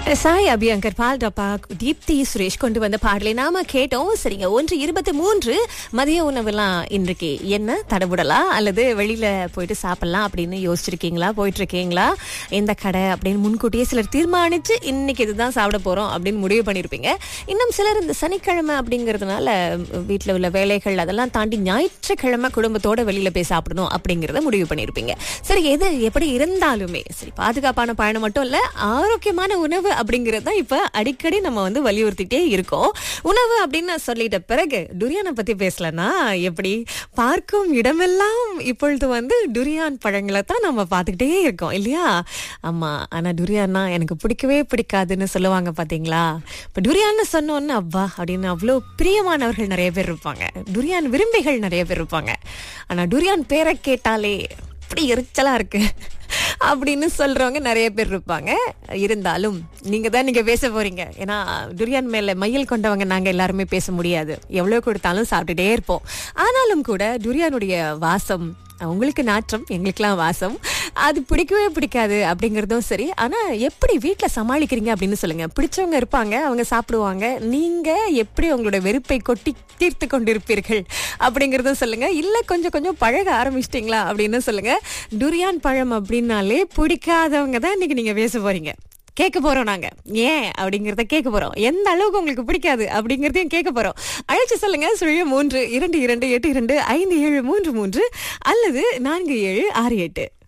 சாய் அபியங்கர் பால் டப்பா தீப்தி சுரேஷ் கொண்டு வந்த பாடலை நாம கேட்டோம் சரிங்க ஒன்று இருபத்தி மூன்று மதிய உணவுலாம் இன்றைக்கு என்ன தடபுடலாம் அல்லது வெளியில போயிட்டு சாப்பிடலாம் அப்படின்னு யோசிச்சிருக்கீங்களா போயிட்டு இருக்கீங்களா எந்த கடை அப்படின்னு முன்கூட்டியே சிலர் தீர்மானிச்சு இன்னைக்கு இதுதான் சாப்பிட போறோம் அப்படின்னு முடிவு பண்ணிருப்பீங்க இன்னும் சிலர் இந்த சனிக்கிழமை அப்படிங்கறதுனால வீட்டில் உள்ள வேலைகள் அதெல்லாம் தாண்டி ஞாயிற்றுக்கிழமை குடும்பத்தோட வெளியில போய் சாப்பிடணும் அப்படிங்கறத முடிவு பண்ணிருப்பீங்க சரி எது எப்படி இருந்தாலுமே சரி பாதுகாப்பான பயணம் மட்டும் இல்ல ஆரோக்கியமான உணவு அப்படிங்கறது தான் இப்ப அடிக்கடி நம்ம வந்து வலியுறுத்திட்டே இருக்கோம் உணவு அப்படின்னு சொல்லிட்ட பிறகு டுரியானை பத்தி பேசலன்னா எப்படி பார்க்கும் இடமெல்லாம் இப்பொழுது வந்து டுரியான் பழங்களை தான் நம்ம பார்த்துக்கிட்டே இருக்கோம் இல்லையா ஆமா ஆனா டுரியான்னா எனக்கு பிடிக்கவே பிடிக்காதுன்னு சொல்லுவாங்க பாத்தீங்களா இப்ப டுரியான்னு சொன்னோன்னு அப்பா அப்படின்னு அவ்வளோ பிரியமானவர்கள் நிறைய பேர் இருப்பாங்க டுரியான் விரும்பிகள் நிறைய பேர் இருப்பாங்க ஆனா டுரியான் பேரை கேட்டாலே அப்படி எரிச்சலா இருக்கு அப்படின்னு சொல்றவங்க நிறைய பேர் இருப்பாங்க இருந்தாலும் நீங்க தான் நீங்க பேச போறீங்க ஏன்னா துரியான் மேல மையல் கொண்டவங்க நாங்க எல்லாருமே பேச முடியாது எவ்வளவு கொடுத்தாலும் சாப்பிட்டுட்டே இருப்போம் ஆனாலும் கூட துரியானுடைய வாசம் உங்களுக்கு நாற்றம் எங்களுக்கெல்லாம் வாசம் அது பிடிக்கவே பிடிக்காது அப்படிங்கறதும் சரி ஆனா எப்படி வீட்ல சமாளிக்கிறீங்க அப்படின்னு சொல்லுங்க பிடிச்சவங்க இருப்பாங்க அவங்க சாப்பிடுவாங்க நீங்க எப்படி உங்களோட வெறுப்பை கொட்டி தீர்த்து கொண்டிருப்பீர்கள் அப்படிங்கறதும் சொல்லுங்க இல்ல கொஞ்சம் கொஞ்சம் பழக ஆரம்பிச்சிட்டீங்களா அப்படின்னு சொல்லுங்க டுரியான் பழம் அப்படின்னாலே பிடிக்காதவங்க தான் இன்னைக்கு நீங்க பேச போறீங்க கேட்க போறோம் நாங்க ஏன் அப்படிங்கறத கேட்க போறோம் எந்த அளவுக்கு உங்களுக்கு பிடிக்காது அப்படிங்கறதையும் கேட்க போறோம் அழைச்சு சொல்லுங்க சுழிய மூன்று இரண்டு இரண்டு எட்டு இரண்டு ஐந்து ஏழு மூன்று மூன்று அல்லது நான்கு ஏழு ஆறு எட்டு